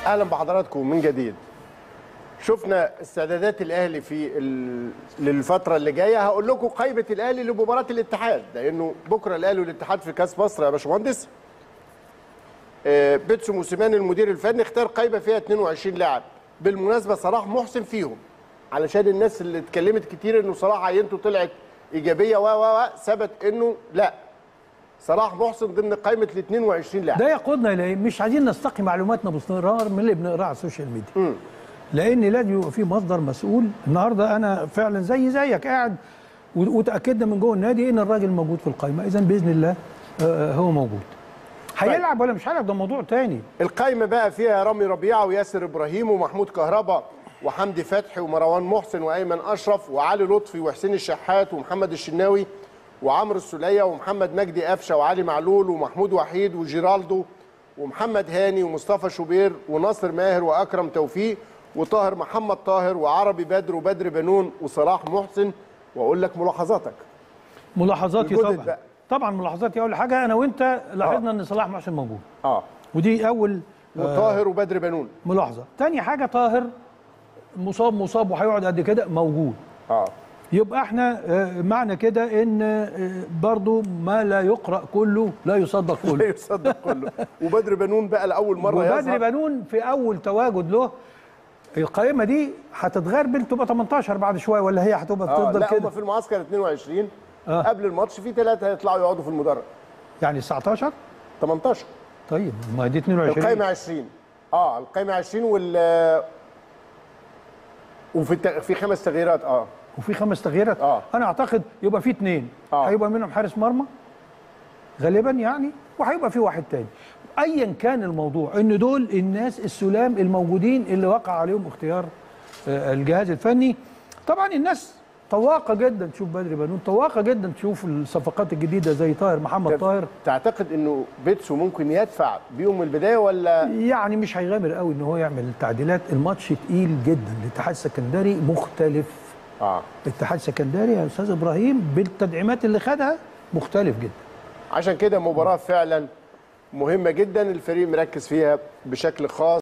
اهلا بحضراتكم من جديد شفنا استعدادات الاهلي في ال... للفتره اللي جايه هقول لكم قائمه الاهلي لمباراه الاتحاد لانه بكره الاهلي والاتحاد في كاس مصر يا باشمهندس آه، بيتسو موسيماني المدير الفني اختار قائمه فيها 22 لاعب بالمناسبه صلاح محسن فيهم علشان الناس اللي اتكلمت كتير انه صلاح عينته طلعت ايجابيه و و و ثبت انه لا صلاح محسن ضمن قائمه ال 22 لاعب ده يقودنا الى إيه؟ مش عايزين نستقي معلوماتنا باستمرار من اللي بنقراه على السوشيال ميديا لان لازم يبقى في مصدر مسؤول النهارده انا فعلا زي زيك قاعد و- وتاكدنا من جوه النادي ان الراجل موجود في القائمه اذا باذن الله آه، هو موجود هيلعب ولا مش هيلعب ده موضوع تاني القايمه بقى فيها رامي ربيعه وياسر ابراهيم ومحمود كهربا وحمدي فتحي ومروان محسن وايمن اشرف وعلي لطفي وحسين الشحات ومحمد الشناوي وعمرو السوليه ومحمد مجدي قفشه وعلي معلول ومحمود وحيد وجيرالدو ومحمد هاني ومصطفى شوبير وناصر ماهر واكرم توفيق وطاهر محمد طاهر وعربي بدر وبدر بنون وصلاح محسن واقول لك ملاحظاتك ملاحظاتي الجدد طبعا بقى. طبعا ملاحظاتي اول حاجه انا وانت لاحظنا ان صلاح محسن موجود اه ودي اول وطاهر وبدر بنون ملاحظه تاني حاجه طاهر مصاب مصاب وهيقعد قد كده موجود اه يبقى احنا آه، معنى كده ان آه، برضو ما لا يقرا كله لا يصدق لا كله يصدق كله وبدر بنون بقى لاول مره وبدري يظهر بنون في اول تواجد له القائمه دي هتتغربل تبقى 18 بعد شويه ولا هي هتبقى اه بتفضل لا هم كده في المعسكر 22 آه. قبل الماتش في ثلاثه هيطلعوا يقعدوا في المدرج يعني 19 18 طيب ما دي 22 القايمه 20 اه القايمه 20 وال وفي الت... في خمس تغييرات اه وفي خمس تغييرات آه. انا اعتقد يبقى في اثنين آه. هيبقى منهم حارس مرمى غالبا يعني وهيبقى في واحد تاني ايا كان الموضوع ان دول الناس السلام الموجودين اللي وقع عليهم اختيار آه، الجهاز الفني طبعا الناس طواقه جدا تشوف بدري بنون طواقه جدا تشوف الصفقات الجديده زي طاهر محمد طاهر تعتقد انه بيتسو ممكن يدفع بيهم من البدايه ولا يعني مش هيغامر قوي ان هو يعمل التعديلات الماتش تقيل جدا الاتحاد السكندري مختلف اه الاتحاد السكندري يا استاذ ابراهيم بالتدعيمات اللي خدها مختلف جدا عشان كده مباراه فعلا مهمه جدا الفريق مركز فيها بشكل خاص